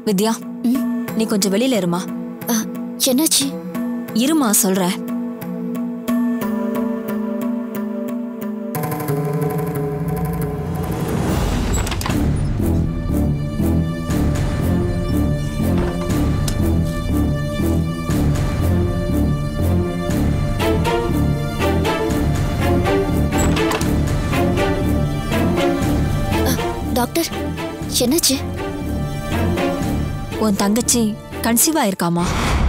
வித்யா நீ கொஞ்சம் வெளியில இருமா அ, என்னாச்சு இருமா சொல்றேன் டாக்டர் என்னாச்சு உன் தங்கச்சி கன்சீவ் ஆயிருக்காமா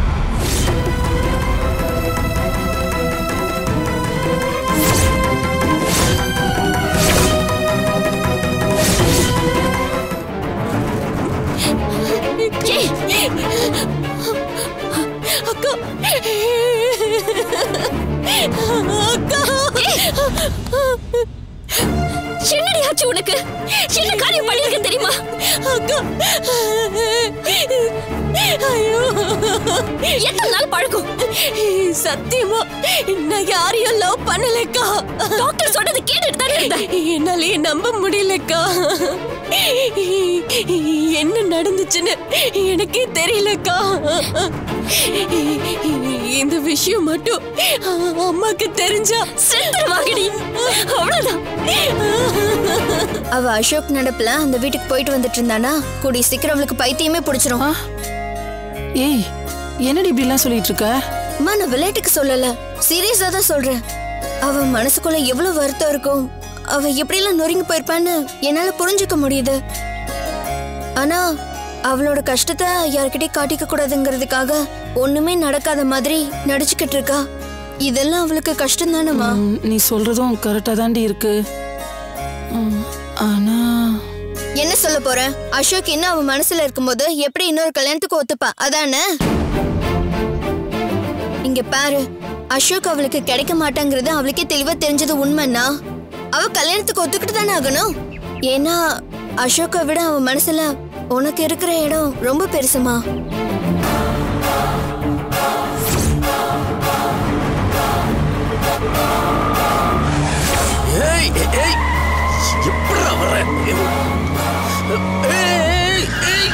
அக்கா அக்கா என்னடி ஆச்சு உனக்கு என்ன காரியம் பண்ணிருக்க தெரியுமா அக்கா ஐயோ எத்தனை நாள் பழக்கம் சத்தியமா நான் யாரையும் லவ் பண்ணலக்கா டாக்டர் சொன்னது கேட்டுட்டு தானே இருந்தேன் என்னாலேயே நம்ப முடியலக்கா என்ன நடந்துச்சுன்னு எனக்கே தெரியலக்கா இந்த விஷயம் மட்டும் அம்மாக்கு தெரிஞ்சா செத்துருவாங்கடி அவ்வளவுதான் அவ அசோக் நடப்புல அந்த வீட்டுக்கு போயிட்டு வந்துட்டு இருந்தானா கூடி சீக்கிரம் அவளுக்கு பைத்தியமே பிடிச்சிரும் ஏய் என்னடி இப்படிலாம் சொல்லிட்டு இருக்க அம்மா நான் விளையாட்டுக்கு சொல்லல சீரியஸா தான் சொல்றேன் அவ மனசுக்குள்ள எவ்வளவு வருத்தம் இருக்கும் அவ எப்படிலாம் நொறுங்கி போயிருப்பான்னு என்னால புரிஞ்சுக்க முடியுது ஆனா அவளோட கஷ்டத்தை யார்கிட்டயும் காட்டிக்க கூடாதுங்கிறதுக்காக ஒண்ணுமே நடக்காத மாதிரி நடிச்சுக்கிட்டு இருக்கா இதெல்லாம் அவளுக்கு கஷ்டம் தானம்மா ம், நீ சொல்றதும் கரெக்டா தாண்டி இருக்கு ம், ஆனா என்ன சொல்ல போற அசோக் இன்னும் அவன் மனசுல இருக்கும்போது எப்படி இன்னொரு கல்யாணத்துக்கு ஒத்துப்பா அதானே இங்க பாரு அசோக் அவளுக்கு கிடைக்க மாட்டாங்கிறது அவளுக்கே தெளிவா தெரிஞ்சது உண்மைன்னா அவ கல்யாணத்துக்கு ஒத்துக்கிட்டு தானே ஆகணும் ஏன்னா அசோக்கை விட அவன் மனசுல உனக்கு இருக்கிற இடம் ரொம்ப பெருசுமா ஏய் ஏய், ஏய் எப்படிடா வர்ற ஏய், ஏய், ஏய்.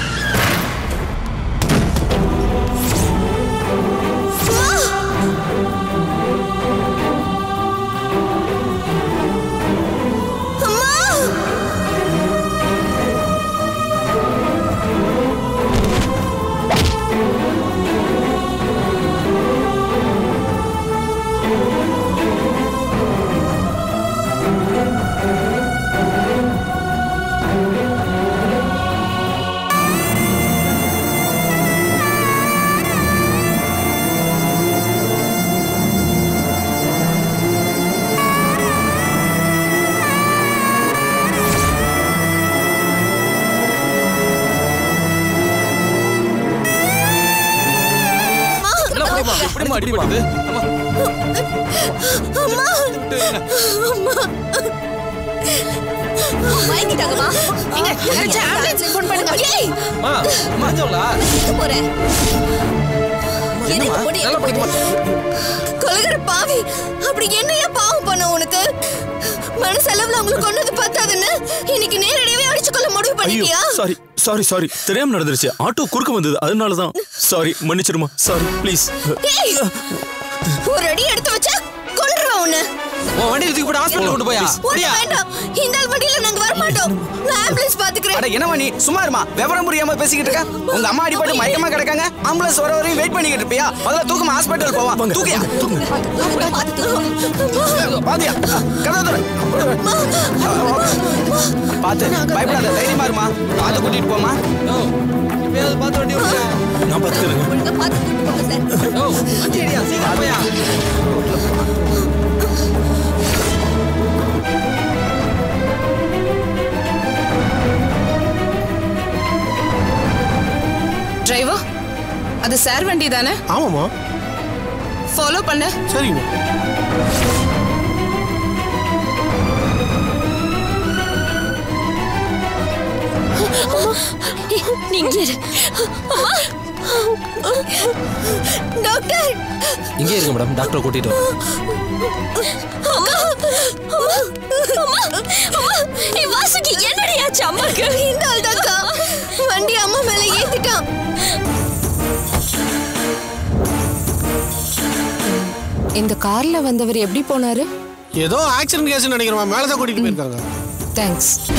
எப்படிம்மா அடிபடுது வாங்கிட்டாங்கம்மா எங்க ஆம்புலன்ஸ் ஃபோன் பண்ணுங்க ஏய் அம்மா மாஞ்சோலா போறேன் எதுக்கு போடி நல்லா படிக்குமா கொலகர பாவி அப்படி என்னையா பாவம் பண்ண உனக்கு மனசளவுல அவங்களுக்கு கொண்டது பத்தாதுன்னு இன்னைக்கு நேரடியாவே அடிச்சு கொள்ள முடிவு ஐயோ பண்ணிட்டியா சாரி சாரி சாரி தெரியாம நடந்துருச்சு ஆட்டோ குறுக்க வந்தது அதனால தான் சாரி மன்னிச்சிருமா சாரி ப்ளீஸ் ஏய், ஒரு அடி எடுத்து வச்சா கொன்றுவா உன்னை உன் வண்டி தூக்கி போட்டு ஹாஸ்பிட்டல் கொண்டு போயா ஒண்ணு வேண்டாம் இந்த ஆள் வண்டியில நாங்க வர மாட்டோம் நான் ஆம்புலன்ஸ் பாத்துக்கிறேன் அட என்னவா நீ சும்மா இருமா விவரம் புரியாம பேசிக்கிட்டு இருக்க உங்க அம்மா அடிபட்டு மயக்கமா கிடக்காங்க ஆம்புலன்ஸ் வர வரையும் வெயிட் பண்ணிக்கிட்டு இருப்பியா முதல்ல தூக்கமா ஹாஸ்பிட்டல் போவா தூக்கியா பாத்தியா கதை தர பாத்து பயப்படாத தைரியமா இருமா பாத்து கூட்டிட்டு போமா பார்த்து வண்டி நான் பார்த்துக்கிறேன் பார்த்து கூட்டு போங்க சார் சீக்கிரம் போயா டிரைவர் அது சார் வண்டி தானே ஆமாம்மா ஃபாலோ பண்ண சரிங்க நீங்க இரு. டாக்டர் இங்கே இருங்க மேடம் டாக்டரை கூட்டிட்டு அம்மா அம்மா அம்மா அம்மா ஏய் வாசுகி என்னடி ஆச்சு அம்மாக்கு இந்த ஆள் தான்க்கா வண்டி அம்மா மேல ஏத்திட்டான் இந்த கார்ல வந்தவர் எப்படி போனாரு ஏதோ ஆக்சிடென்ட் கேஸ் நினைக்கிறேன் மேலே தான் கூட்டிகிட்டு போயிருக்காங்க தேங்க்ஸ்